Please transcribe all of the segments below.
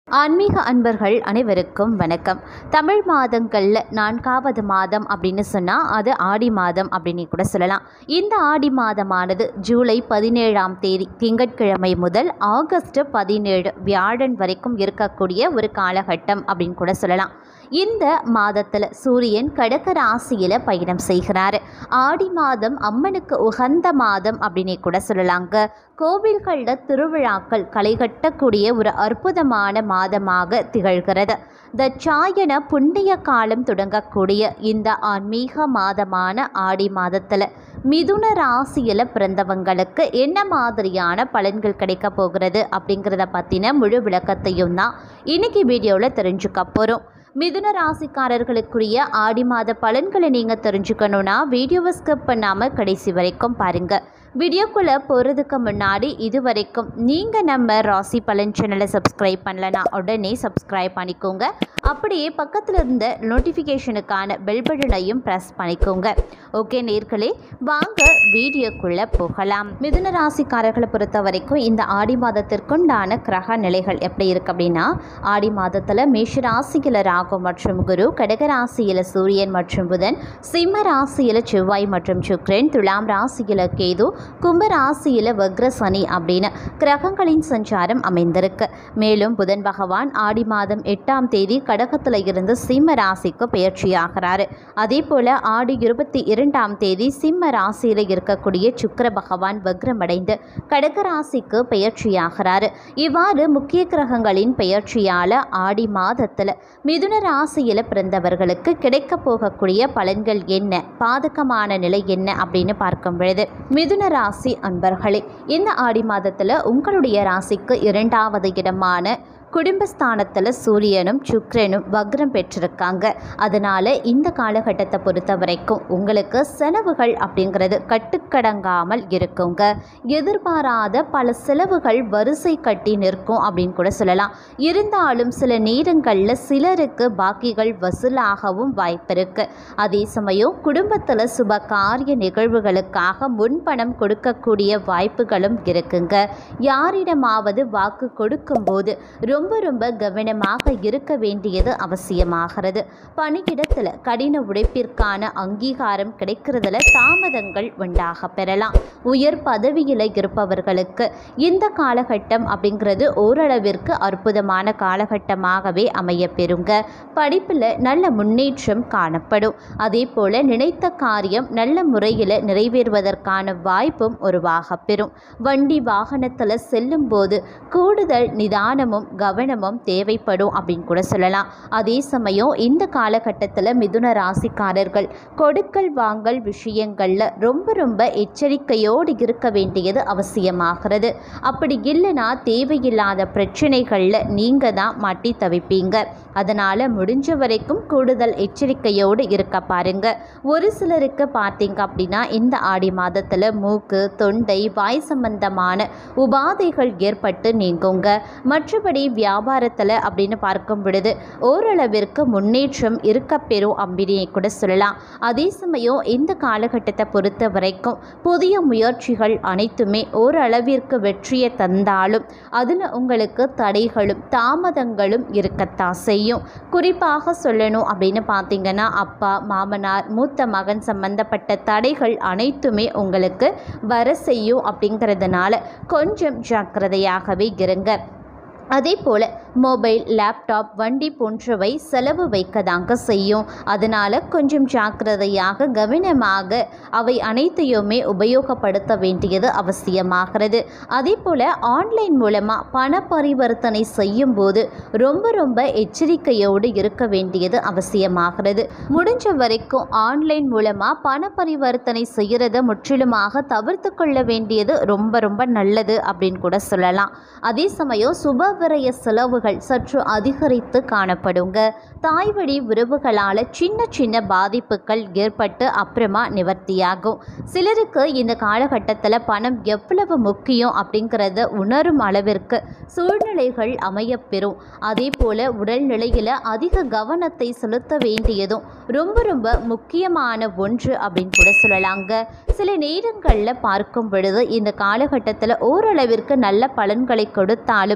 ஆன்மீக அன்பர்கள் அனைவருக்கும் வணக்கம் தமிழ் மாதங்களில் நான்காவது மாதம் அப்படின்னு சொன்னால் அது ஆடி மாதம் அப்படின்னு கூட சொல்லலாம் இந்த ஆடி மாதமானது ஜூலை பதினேழாம் தேதி திங்கட்கிழமை முதல் ஆகஸ்ட் பதினேழு வியாழன் வரைக்கும் இருக்கக்கூடிய ஒரு காலகட்டம் அப்படின்னு கூட சொல்லலாம் இந்த மாதத்தில் சூரியன் கடக ராசியில் பயணம் செய்கிறார் ஆடி மாதம் அம்மனுக்கு உகந்த மாதம் அப்படின்னு கூட சொல்லலாங்க கோவில்களில் திருவிழாக்கள் களைகட்டக்கூடிய ஒரு அற்புதமான மாதமாக திகழ்கிறது தட்சாயன புண்ணிய காலம் தொடங்கக்கூடிய இந்த ஆன்மீக மாதமான ஆடி மாதத்தில் மிதுன ராசியில் பிறந்தவங்களுக்கு என்ன மாதிரியான பலன்கள் கிடைக்க போகிறது அப்படிங்கிறத பற்றின முழு விளக்கத்தையும் தான் இன்னைக்கு வீடியோவில் தெரிஞ்சுக்க போகிறோம் மிதுன ராசிக்காரர்களுக்குரிய ஆடி மாத பலன்களை நீங்கள் தெரிஞ்சுக்கணுன்னா வீடியோவை ஸ்கிப் பண்ணாமல் கடைசி வரைக்கும் பாருங்கள் வீடியோக்குள்ளே போகிறதுக்கு முன்னாடி இது வரைக்கும் நீங்கள் நம்ம ராசி பலன் சேனலை சப்ஸ்கிரைப் பண்ணலனா உடனே சப்ஸ்கிரைப் பண்ணிக்கோங்க அப்படியே பக்கத்தில் இருந்த நோட்டிஃபிகேஷனுக்கான பெல் பட்டனையும் ப்ரெஸ் பண்ணிக்கோங்க ஓகே நேர்களே வாங்க வீடியோக்குள்ளே போகலாம் மிதுன ராசிக்காரர்களை பொறுத்த வரைக்கும் இந்த ஆடி மாதத்திற்குண்டான கிரக நிலைகள் எப்படி இருக்கு அப்படின்னா ஆடி மாதத்தில் மேஷ ராசியில் ராகு மற்றும் குரு கடக ராசியில் சூரியன் மற்றும் புதன் சிம்ம ராசியில் செவ்வாய் மற்றும் சுக்ரன் துலாம் ராசியில் கேது கும்ப ராசியில் வக்ர சனி அப்படின்னு கிரகங்களின் சஞ்சாரம் அமைந்திருக்கு மேலும் புதன் பகவான் ஆடி மாதம் எட்டாம் தேதி கடகத்தில் இருந்து சிம்ம ராசிக்கு பயிற்சியாகிறாரு அதே போல் ஆடி இருபத்தி இரண்டாம் தேதி சிம்ம ராசியில் இருக்கக்கூடிய சுக்கிர பகவான் வக்ரமடைந்து கடக ராசிக்கு பயிற்சியாகிறாரு இவ்வாறு முக்கிய கிரகங்களின் பெயர்ச்சியால் ஆடி மாதத்தில் மிதுன ராசியில் பிறந்தவர்களுக்கு கிடைக்க போகக்கூடிய பலன்கள் என்ன பாதகமான நிலை என்ன அப்படின்னு பார்க்கும் பொழுது மிதுன ராசி அன்பர்களே இந்த ஆடி மாதத்தில் உங்களுடைய ராசிக்கு இரண்டாவது இடமான குடும்பஸ்தானத்தில் சூரியனும் சுக்கிரனும் வக்ரம் பெற்றிருக்காங்க அதனால் இந்த காலகட்டத்தை பொறுத்த வரைக்கும் உங்களுக்கு செலவுகள் அப்படிங்கிறது கட்டுக்கடங்காமல் இருக்குங்க எதிர்பாராத பல செலவுகள் வரிசை கட்டி நிற்கும் அப்படின்னு கூட சொல்லலாம் இருந்தாலும் சில நேரங்களில் சிலருக்கு பாக்கிகள் வசூலாகவும் வாய்ப்பிருக்கு அதே சமயம் குடும்பத்தில் சுப காரிய நிகழ்வுகளுக்காக முன்பணம் கொடுக்கக்கூடிய வாய்ப்புகளும் இருக்குங்க யாரிடமாவது வாக்கு கொடுக்கும்போது ரொம்ப ரொம்ப கவனமாக இருக்க வேண்டியது அவசியமாகிறது பணியிடத்தில் கடின உழைப்பிற்கான அங்கீகாரம் கிடைக்கிறதுல தாமதங்கள் உண்டாக பெறலாம் உயர் பதவியில் இருப்பவர்களுக்கு இந்த காலகட்டம் அப்படிங்கிறது ஓரளவிற்கு அற்புதமான காலகட்டமாகவே அமைய பெறுங்க படிப்பில் நல்ல முன்னேற்றம் காணப்படும் அதே போல் நினைத்த காரியம் நல்ல முறையில் நிறைவேறுவதற்கான வாய்ப்பும் உருவாக பெறும் வண்டி வாகனத்தில் செல்லும்போது கூடுதல் நிதானமும் கவனமும் தேவைப்படும் அப்படின்னு கூட சொல்லலாம் அதே சமயம் இந்த காலகட்டத்தில் மிதுன ராசிக்காரர்கள் கொடுக்கல் வாங்கல் விஷயங்களில் ரொம்ப ரொம்ப எச்சரிக்கையோடு இருக்க வேண்டியது அவசியமாகிறது அப்படி இல்லைன்னா தேவையில்லாத பிரச்சனைகளில் நீங்கள் தான் மாட்டி தவிப்பீங்க அதனால் முடிஞ்ச வரைக்கும் கூடுதல் எச்சரிக்கையோடு இருக்க பாருங்க ஒரு சிலருக்கு பார்த்தீங்க அப்படின்னா இந்த ஆடி மாதத்தில் மூக்கு தொண்டை வாய் சம்பந்தமான உபாதைகள் ஏற்பட்டு நீங்குங்க மற்றபடி வியாபாரத்தில் அப்படின்னு பார்க்கும் பொழுது ஓரளவிற்கு முன்னேற்றம் இருக்க பெறும் அப்படின்னு கூட சொல்லலாம் அதே சமயம் இந்த காலகட்டத்தை பொறுத்த வரைக்கும் புதிய முயற்சிகள் அனைத்துமே ஓரளவிற்கு வெற்றியை தந்தாலும் அதில் உங்களுக்கு தடைகளும் தாமதங்களும் இருக்கத்தான் செய்யும் குறிப்பாக சொல்லணும் அப்படின்னு பார்த்தீங்கன்னா அப்பா மாமனார் மூத்த மகன் சம்பந்தப்பட்ட தடைகள் அனைத்துமே உங்களுக்கு வர செய்யும் அப்படிங்கிறதுனால கொஞ்சம் ஜாக்கிரதையாகவே இருங்க அதே போல் மொபைல் லேப்டாப் வண்டி போன்றவை செலவு வைக்க தாங்க செய்யும் அதனால் கொஞ்சம் ஜாக்கிரதையாக கவனமாக அவை அனைத்தையுமே உபயோகப்படுத்த வேண்டியது அவசியமாகிறது அதே போல் ஆன்லைன் மூலமாக பண பரிவர்த்தனை செய்யும் போது ரொம்ப ரொம்ப எச்சரிக்கையோடு இருக்க வேண்டியது அவசியமாகிறது முடிஞ்ச வரைக்கும் ஆன்லைன் மூலமாக பண பரிவர்த்தனை செய்கிறத முற்றிலுமாக தவிர்த்து கொள்ள வேண்டியது ரொம்ப ரொம்ப நல்லது அப்படின்னு கூட சொல்லலாம் அதே சமயம் சுப விரய செலவுகள் சற்று அதிகரித்து காணப்படுங்க தாய்வழி உறவுகளால் சின்ன சின்ன பாதிப்புகள் ஏற்பட்டு அப்புறமா நிவர்த்தியாகும் சிலருக்கு இந்த காலகட்டத்தில் பணம் எவ்வளவு முக்கியம் அப்படிங்கிறத உணரும் அளவிற்கு சூழ்நிலைகள் அமையப்பெறும் அதே போல் உடல்நிலையில் அதிக கவனத்தை செலுத்த வேண்டியதும் ரொம்ப ரொம்ப முக்கியமான ஒன்று அப்படின்னு கூட சொல்லலாங்க சில நேரங்களில் பார்க்கும் பொழுது இந்த காலகட்டத்தில் ஓரளவிற்கு நல்ல பலன்களை கொடுத்தாலும்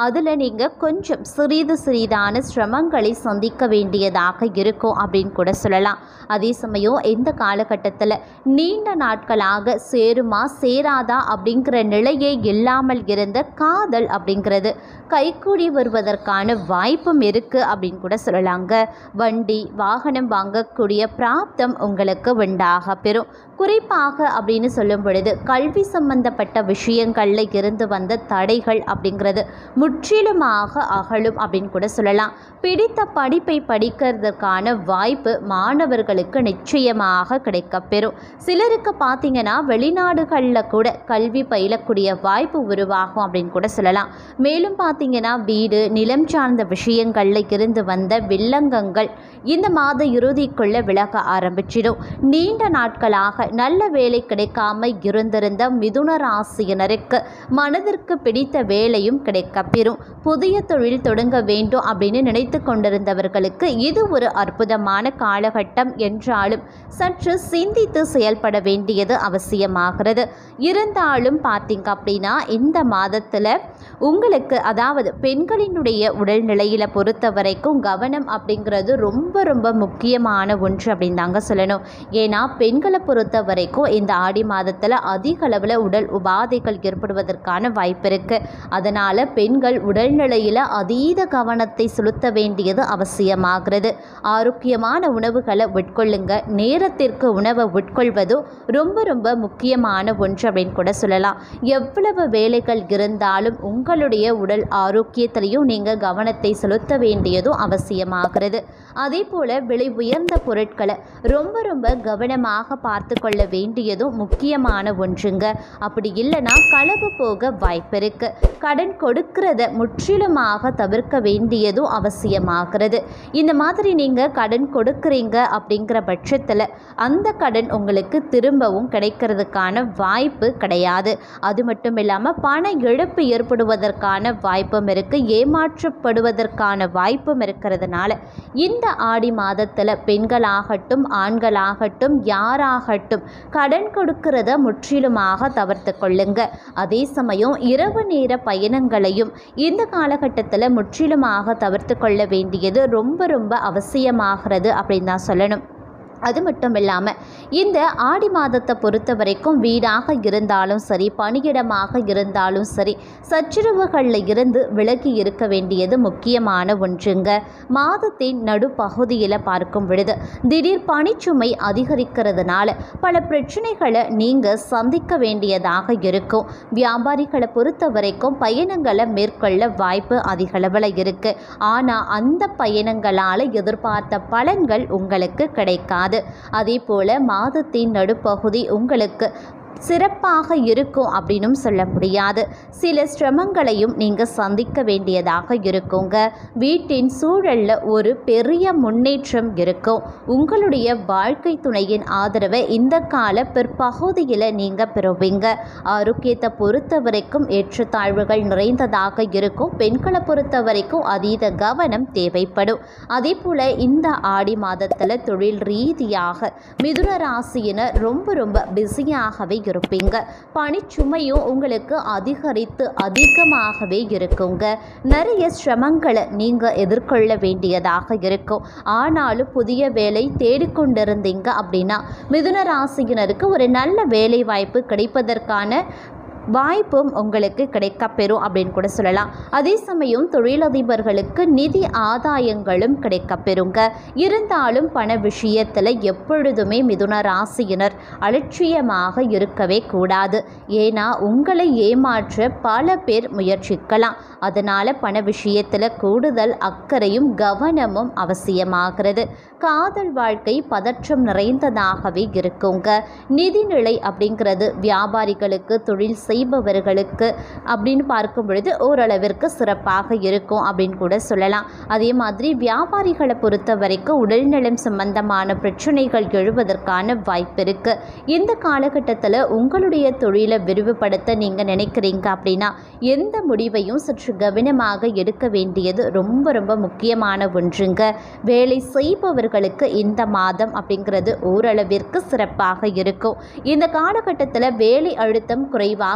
அதில் நீங்கள் கொஞ்சம் சிறிது சிறிதான சிரமங்களை சந்திக்க வேண்டியதாக இருக்கும் அப்படின்னு கூட சொல்லலாம் அதே சமயம் இந்த காலகட்டத்தில் நீண்ட நாட்களாக சேருமா சேராதா அப்படிங்கிற நிலையே இல்லாமல் இருந்த காதல் அப்படிங்கிறது கைகூடி வருவதற்கான வாய்ப்பும் இருக்குது அப்படின்னு கூட சொல்லலாங்க வண்டி வாகனம் வாங்கக்கூடிய பிராப்தம் உங்களுக்கு உண்டாக பெறும் குறிப்பாக அப்படின்னு சொல்லும் பொழுது கல்வி சம்பந்தப்பட்ட விஷயங்களில் இருந்து வந்த தடைகள் அப்படிங்கிறது முற்றிலுமாக அகலும் அப்படின்னு கூட சொல்லலாம் பிடித்த படிப்பை படிக்கிறதுக்கான வாய்ப்பு மாணவர்களுக்கு நிச்சயமாக கிடைக்கப்பெறும் சிலருக்கு பார்த்தீங்கன்னா வெளிநாடுகளில் கூட கல்வி பயிலக்கூடிய வாய்ப்பு உருவாகும் அப்படின்னு கூட சொல்லலாம் மேலும் பார்த்தீங்கன்னா வீடு நிலம் சார்ந்த விஷயங்களில் இருந்து வந்த வில்லங்கங்கள் இந்த மாத இறுதிக்குள்ள விலக ஆரம்பிச்சிடும் நீண்ட நாட்களாக நல்ல வேலை கிடைக்காம இருந்திருந்த மிதுன ராசியினருக்கு மனதிற்கு பிடித்த வேலையும் கிடைக்கப்பெறும் புதிய தொழில் தொடங்க வேண்டும் அப்படின்னு நினைத்து கொண்டிருந்தவர்களுக்கு இது ஒரு அற்புதமான காலகட்டம் என்றாலும் சற்று சிந்தித்து செயல்பட வேண்டியது அவசியமாகிறது இருந்தாலும் பார்த்தீங்க அப்படின்னா இந்த மாதத்தில் உங்களுக்கு அதாவது பெண்களினுடைய உடல்நிலையில் பொறுத்த வரைக்கும் கவனம் அப்படிங்கிறது ரொம்ப ரொம்ப முக்கியமான ஒன்று அப்படின்னு தாங்க சொல்லணும் ஏன்னா பெண்களை பொறுத்த வரைக்கும் இந்த ஆடி மாதத்தில் அதிக அளவில் உடல் உபாதைகள் ஏற்படுவதற்கான வாய்ப்பு இருக்குது அதனால் பெண்கள் உடல்நிலையில் அதீத கவனத்தை செலுத்த வேண்டியது அவசியமாகிறது ஆரோக்கியமான உணவுகளை உட்கொள்ளுங்க நேரத்திற்கு உணவை உட்கொள்வதும் ரொம்ப ரொம்ப முக்கியமான ஒன்று அப்படின்னு கூட சொல்லலாம் எவ்வளவு வேலைகள் இருந்தாலும் உங்களுடைய உடல் ஆரோக்கியத்திலையும் நீங்கள் கவனத்தை செலுத்த வேண்டியதும் அவசியமாகிறது அதே போல் விலை உயர்ந்த பொருட்களை ரொம்ப ரொம்ப கவனமாக பார்த்து கொள்ள வேண்டியதும் முக்கியமான ஒன்றுங்க அப்படி இல்லைன்னா களவு போக வாய்ப்பு இருக்கு கடன் கொடுக்கிறத முற்றிலுமாக தவிர்க்க வேண்டியதும் அவசியமாகிறது இந்த மாதிரி நீங்கள் கடன் கொடுக்குறீங்க அப்படிங்கிற பட்சத்தில் அந்த கடன் உங்களுக்கு திரும்பவும் கிடைக்கிறதுக்கான வாய்ப்பு கிடையாது அது மட்டும் இல்லாமல் பண இழப்பு ஏற்படுவதற்கான வாய்ப்பும் இருக்குது ஏமாற்றப்படுவதற்கான வாய்ப்பும் இருக்கிறதுனால இந்த ஆடி மாதத்தில் பெண்களாகட்டும் ஆண்களாகட்டும் யாராகட்டும் கடன் கொடுக்கிறத முற்றிலுமாக தவிர்த்து கொள்ளுங்க அதே சமயம் இரவு நேர பயணங்களையும் இந்த காலகட்டத்தில் முற்றிலுமாக தவிர்த்து கொள்ள வேண்டியது ரொம்ப ரொம்ப அவசியமாகிறது அப்படின்னு தான் சொல்லணும் அது மட்டும் இல்லாமல் இந்த ஆடி மாதத்தை பொறுத்த வரைக்கும் வீடாக இருந்தாலும் சரி பணியிடமாக இருந்தாலும் சரி சச்சரவுகளில் இருந்து விலகி இருக்க வேண்டியது முக்கியமான ஒன்றுங்க மாதத்தின் நடுப்பகுதியில் பார்க்கும் பொழுது திடீர் பணிச்சுமை அதிகரிக்கிறதுனால பல பிரச்சனைகளை நீங்கள் சந்திக்க வேண்டியதாக இருக்கும் வியாபாரிகளை பொறுத்த வரைக்கும் பயணங்களை மேற்கொள்ள வாய்ப்பு அதிகளவில் இருக்குது ஆனால் அந்த பயணங்களால் எதிர்பார்த்த பலன்கள் உங்களுக்கு கிடைக்காது அதே போல் மாதத்தின் நடுப்பகுதி உங்களுக்கு சிறப்பாக இருக்கும் அப்படின்னும் சொல்ல முடியாது சில சிரமங்களையும் நீங்கள் சந்திக்க வேண்டியதாக இருக்குங்க வீட்டின் சூழலில் ஒரு பெரிய முன்னேற்றம் இருக்கும் உங்களுடைய வாழ்க்கை துணையின் ஆதரவை இந்த கால பிற்பகுதியில் நீங்கள் பெறுவீங்க ஆரோக்கியத்தை பொறுத்த வரைக்கும் ஏற்றத்தாழ்வுகள் நிறைந்ததாக இருக்கும் பெண்களை பொறுத்த வரைக்கும் அதீத கவனம் தேவைப்படும் அதே போல் இந்த ஆடி மாதத்தில் தொழில் ரீதியாக மிதுன ராசியினர் ரொம்ப ரொம்ப பிஸியாகவே இருப்பீங்க பணிச்சுமையும் உங்களுக்கு அதிகரித்து அதிகமாகவே இருக்குங்க நிறைய சிரமங்களை நீங்கள் எதிர்கொள்ள வேண்டியதாக இருக்கும் ஆனாலும் புதிய வேலை தேடிக்கொண்டிருந்தீங்க அப்படின்னா மிதுன ராசியினருக்கு ஒரு நல்ல வேலை வாய்ப்பு கிடைப்பதற்கான வாய்ப்பும் உங்களுக்கு கிடைக்கப்பெறும் அப்படின்னு கூட சொல்லலாம் அதே சமயம் தொழிலதிபர்களுக்கு நிதி ஆதாயங்களும் கிடைக்கப்பெறுங்க இருந்தாலும் பண விஷயத்தில் எப்பொழுதுமே மிதுன ராசியினர் அலட்சியமாக இருக்கவே கூடாது ஏன்னா உங்களை ஏமாற்ற பல பேர் முயற்சிக்கலாம் அதனால் பண விஷயத்தில் கூடுதல் அக்கறையும் கவனமும் அவசியமாகிறது காதல் வாழ்க்கை பதற்றம் நிறைந்ததாகவே இருக்குங்க நிதிநிலை அப்படிங்கிறது வியாபாரிகளுக்கு தொழில் செய்பவர்களுக்கு அப்படின்னு பார்க்கும் பொழுது ஓரளவிற்கு சிறப்பாக இருக்கும் அப்படின்னு கூட சொல்லலாம் அதே மாதிரி வியாபாரிகளை பொறுத்த வரைக்கும் உடல்நலம் சம்பந்தமான பிரச்சனைகள் எழுவதற்கான வாய்ப்பு இருக்கு இந்த காலகட்டத்தில் உங்களுடைய தொழிலை விரிவுபடுத்த நீங்கள் நினைக்கிறீங்க அப்படின்னா எந்த முடிவையும் சற்று கவனமாக எடுக்க வேண்டியது ரொம்ப ரொம்ப முக்கியமான ஒன்றுங்க வேலை செய்பவர்களுக்கு இந்த மாதம் அப்படிங்கிறது ஓரளவிற்கு சிறப்பாக இருக்கும் இந்த காலகட்டத்தில் வேலை அழுத்தம் குறைவாக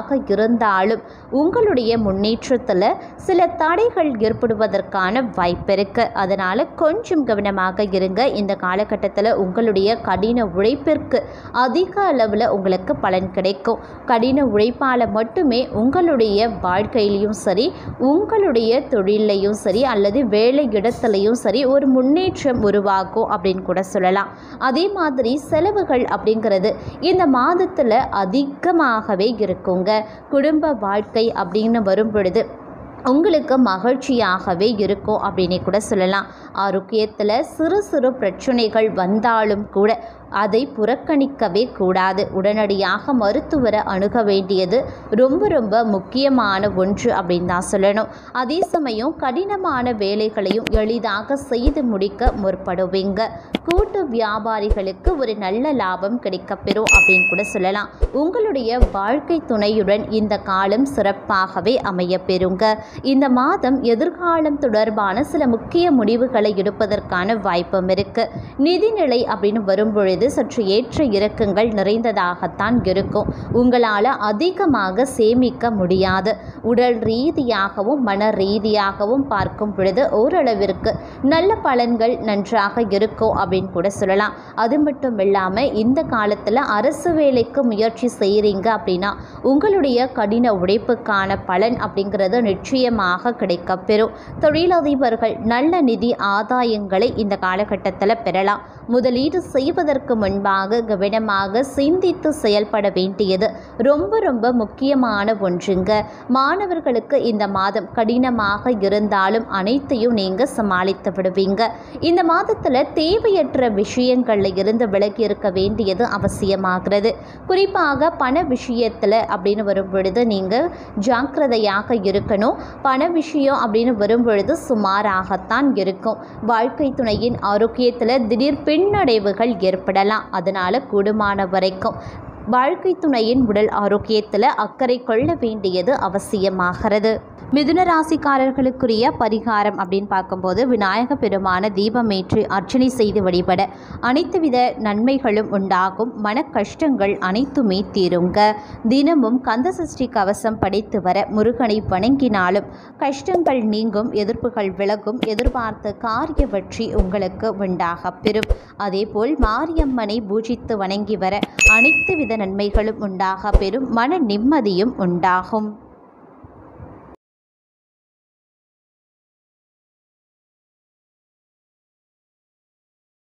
கடினமாக இருந்தாலும் உங்களுடைய முன்னேற்றத்தில் சில தடைகள் ஏற்படுவதற்கான வாய்ப்பு இருக்கு அதனால் கொஞ்சம் கவனமாக இருங்க இந்த காலகட்டத்தில் உங்களுடைய கடின உழைப்பிற்கு அதிக அளவில் உங்களுக்கு பலன் கிடைக்கும் கடின உழைப்பால் மட்டுமே உங்களுடைய வாழ்க்கையிலையும் சரி உங்களுடைய தொழிலையும் சரி அல்லது வேலை இடத்துலையும் சரி ஒரு முன்னேற்றம் உருவாகும் அப்படின்னு கூட சொல்லலாம் அதே மாதிரி செலவுகள் அப்படிங்கிறது இந்த மாதத்தில் அதிகமாகவே இருக்குங்க குடும்ப வாழ்க்கை அப்படின்னு வரும் பொழுது உங்களுக்கு மகிழ்ச்சியாகவே இருக்கும் அப்படின்னு கூட சொல்லலாம் ஆரோக்கியத்தில் சிறு சிறு பிரச்சனைகள் வந்தாலும் கூட அதை புறக்கணிக்கவே கூடாது உடனடியாக மருத்துவரை அணுக வேண்டியது ரொம்ப ரொம்ப முக்கியமான ஒன்று அப்படின்னு தான் சொல்லணும் அதே சமயம் கடினமான வேலைகளையும் எளிதாக செய்து முடிக்க முற்படுவீங்க கூட்டு வியாபாரிகளுக்கு ஒரு நல்ல லாபம் கிடைக்கப்பெறும் அப்படின்னு கூட சொல்லலாம் உங்களுடைய வாழ்க்கை துணையுடன் இந்த காலம் சிறப்பாகவே அமைய பெறுங்க இந்த மாதம் எதிர்காலம் தொடர்பான சில முக்கிய முடிவுகளை எடுப்பதற்கான வாய்ப்பும் இருக்கு நிதிநிலை அப்படின்னு வரும்பொழுது சற்று ஏற்ற இறக்கங்கள் நிறைந்ததாகத்தான் இருக்கும் உங்களால் அதிகமாக சேமிக்க முடியாது உடல் ரீதியாகவும் மன ரீதியாகவும் பார்க்கும் பொழுது ஓரளவிற்கு நல்ல பலன்கள் நன்றாக இருக்கும் அப்படின்னு கூட சொல்லலாம் அது மட்டும் இல்லாமல் இந்த காலத்தில் அரசு வேலைக்கு முயற்சி செய்கிறீங்க அப்படின்னா உங்களுடைய கடின உழைப்புக்கான பலன் அப்படிங்கிறது நிச்சயமாக கிடைக்கப்பெறும் தொழிலதிபர்கள் நல்ல நிதி ஆதாயங்களை இந்த காலகட்டத்தில் பெறலாம் முதலீடு செய்வதற்கு முன்பாக கவனமாக சிந்தித்து செயல்பட வேண்டியது ரொம்ப ரொம்ப முக்கியமான ஒன்றுங்க மாணவர்களுக்கு இந்த மாதம் கடினமாக இருந்தாலும் அனைத்தையும் நீங்கள் சமாளித்து விடுவீங்க இந்த மாதத்தில் தேவையற்ற விஷயங்களில் இருந்து விலகி இருக்க வேண்டியது அவசியமாகிறது குறிப்பாக பண விஷயத்தில் அப்படின்னு வரும் பொழுது நீங்கள் ஜாக்கிரதையாக இருக்கணும் பண விஷயம் அப்படின்னு வரும் பொழுது சுமாராகத்தான் இருக்கும் வாழ்க்கை துணையின் ஆரோக்கியத்தில் திடீர் பின்னடைவுகள் ஏற்படலாம் அதனால் கூடுமான வரைக்கும் வாழ்க்கை துணையின் உடல் ஆரோக்கியத்தில் அக்கறை கொள்ள வேண்டியது அவசியமாகிறது மிதுன ராசிக்காரர்களுக்குரிய பரிகாரம் அப்படின்னு பார்க்கும்போது விநாயக பெருமான தீபமேற்றி அர்ச்சனை செய்து வழிபட அனைத்து வித நன்மைகளும் உண்டாகும் மன கஷ்டங்கள் அனைத்துமே தீருங்க தினமும் கந்தசஷ்டி கவசம் படைத்து வர முருகனை வணங்கினாலும் கஷ்டங்கள் நீங்கும் எதிர்ப்புகள் விலகும் எதிர்பார்த்த காரிய வெற்றி உங்களுக்கு உண்டாக பெறும் அதேபோல் மாரியம்மனை பூஜித்து வணங்கி வர அனைத்து வித நன்மைகளும் உண்டாக பெறும் மன நிம்மதியும் உண்டாகும்